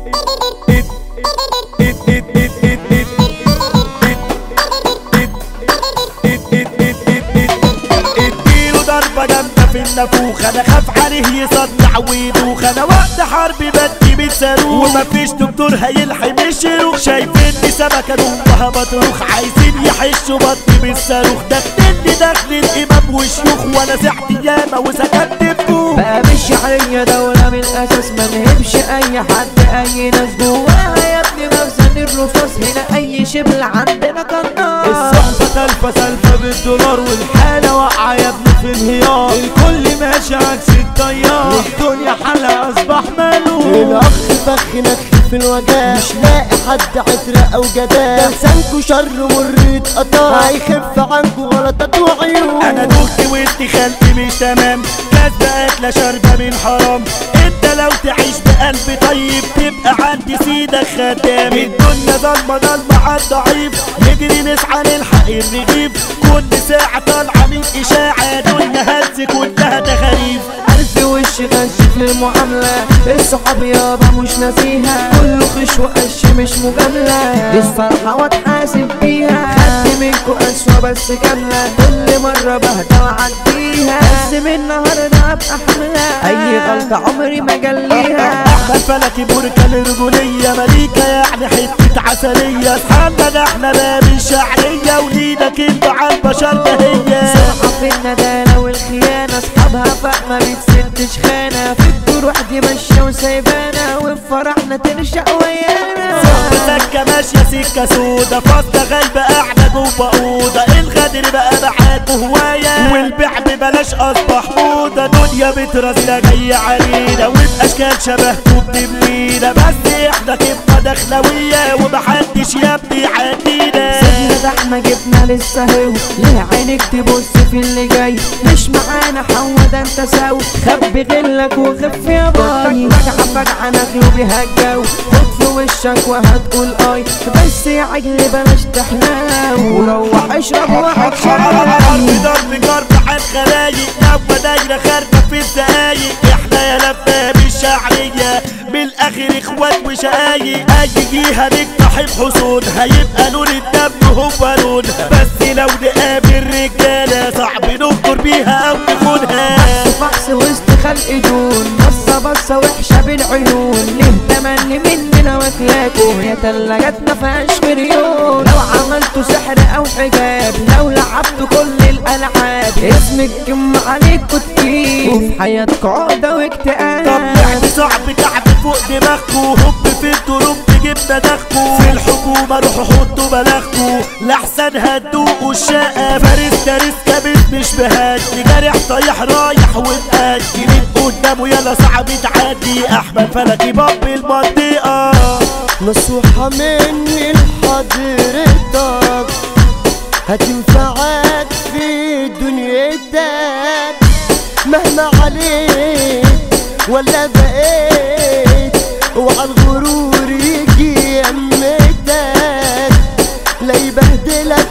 اديله ضربة جامدة في النافوخ انا خاف عليه يصدع ويدوخ انا وقت حرب بدي بالصاروخ ومفيش دكتور هيلحم الشروخ شايفيني سمكة جواها بطروخ عايزين يحشوا بطني بالصاروخ دخلني دخل الامام وشيوخ وانا سحت ياما وسكت فوق بقى مش عليا دولة من الأساس ما نهبش أي حد أي ناس جواها يا ابني مخزن الرصاص هنا أي شبل عندنا قناص الصحبة تلفة سلفة بالدولار والحالة واقعة يا ابني في انهيار الكل ماشي عكس التيار والدنيا حالها اصبح مالوف الاخ فخ نخ في الوجع مش لاقي حد عترة او جدال ده لسانكو شر مر اتقطع هيخف عنكو غلطات وعيوب انا دخت وانت خلقي مش تمام كاس بقت لا شاربة من حرام انت لو تعيش بقلب طيب تبقى عندي سيدك خدام الدنيا ظلمة ظلمة على الضعيف نجري نسعى نلحق الرغيف كل ساعة طالعة من اشاعة دنيا هز كلها تخاريف ألف وش غش في المعاملة الصحاب يابا مش ناسيها كله خش وقش مش مجاملة دي الصراحة واتحاسب بيها خدت منكو أسوأ بس كاملة كل مرة بهدى وأعديها بس من النهاردة أبقى حملة أي غلطة عمري ما جليها احمد فلكي بركة للرجولية مليكة يعني حتة عسلية اصحابنا ده احنا باب الشعرية وليدك انت على البشر ده هي صراحة في الندالة والخيانة أصحابها فاهمة بتسدش خانة في الجروح دي ماشية وسايبانا وفي فرحنا تنشأ ويانا سكة ماشية سكة سودا فاصلة غايبة قاعدة جوه أوضة الغدر بقى معاك هواية والبيع ببلاش أصبح موضة دنيا بترازينا جاية علينا وبأشكال شبهكم بنبنينا بس احنا كبنا دخلوية ومحدش يا ابني يعدينا سيبنا ده احنا جبنا لسه هو ليه عينك تبص في اللي جاي مش معانا حوا ده انت ساوي خبي غلك وخف يا باي فجعة فجعة ناكله بيها الجو خد في وشك وهتقول اي بس يا عجل بلاش تحلاو وروح اشرب واحد حرب شاي ضرب جرب على الخلايق لما دايرة خارجة في الدقايق احنا يا لباب الشعرية بالاخر اخوات وشقايق اي جهة نقتحم حصون هيبقى لون الدم هو لونها بس لو نقابل رجالة صعب ننكر بيها او نخونها فحص وسط خلق دون بصة بصة وحشة بالعيون ليه تملي مننا واكلاكوا يا تلاجتنا فيهاش مليون لو عملتوا سحر او حجاب لو لعبتوا كل الالعاب اسمك كم عليكوا تقيل وفي حياتكوا عقدة طب واكتئاب لعب صعب كعب فوق دماغكو هوب في الدروب جبنا داخكو في الحكومة روحوا حطوا بلاغكو لحسن هتدوقوا الشقة فارس دارس كابت مش بهدي جارح طايح رايح ومأدي مين قدامه يلا صعب تعدي احمد فلكي باب المنطقة نصوحة مني لحضرتك هتنفعك في دنيتك مهما عليك ولا بقيت وعلى الغرور يجي يمتك لا يبهدلك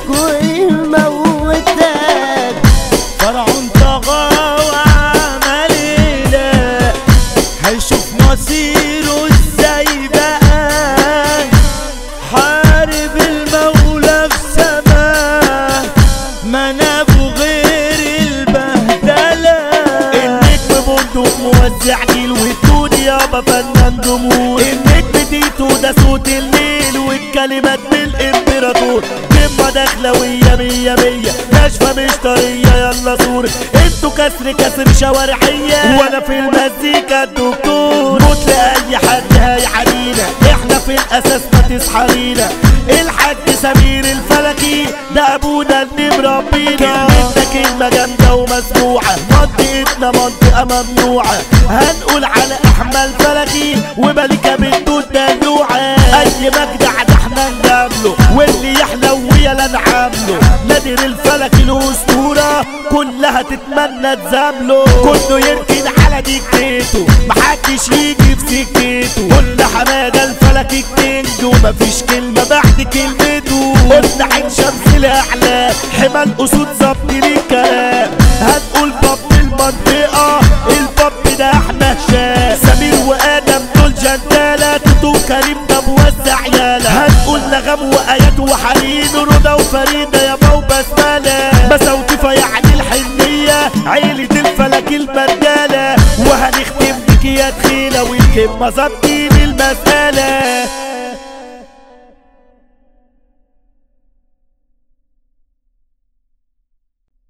ويموتك فرعون طغى وعمل إله هيشوف مصيره ازاي بقى حارب المولى في سماه ما نابه غير البهدلة النجم بندق موزع جيل والدود يابا فنان جمهور النجم تيتو ده صوت الليل والكلمات من الامبراطور كلمة دخلوية مية مية ناشفة مش طرية يلا صور انتوا كسر كسر شوارعية وانا في المزيكا الدكتور موت لأي حد هيعانينا احنا في الاساس ما تسحرينا الحاج سمير الفلكي ده ابونا اللي مربينا كلمتنا كلمة جامدة ومسموعة منطقتنا منطقة ممنوعة هنقول على احمد فلكي وملكة بنته الدلوعة اي مجدع ده احنا نجامله واللي يحلو ويلا نعامله نادر الفلكي الاسطورة كلها تتمنى تزامله كله يركن على ديكتيته محدش يجي في سكته كل حمادة الفلكي الكينج ومفيش كلمة بعد كلمته قلنا عين شمس الاعلى حمى الاسود ظبط لي الكلام هنقول باب المنطقة الباب ده احنا هشام سمير وادم دول جندالة الدكتور كريم ده موزع عيالة هنقول نغم وآيات وحنين رضا وفريدة يا بو بسملة مساوتفة يعني الحنية عيلة الفلك المرجالة وهنختم بك يا تخيلة والكلمة ظبطين المسألة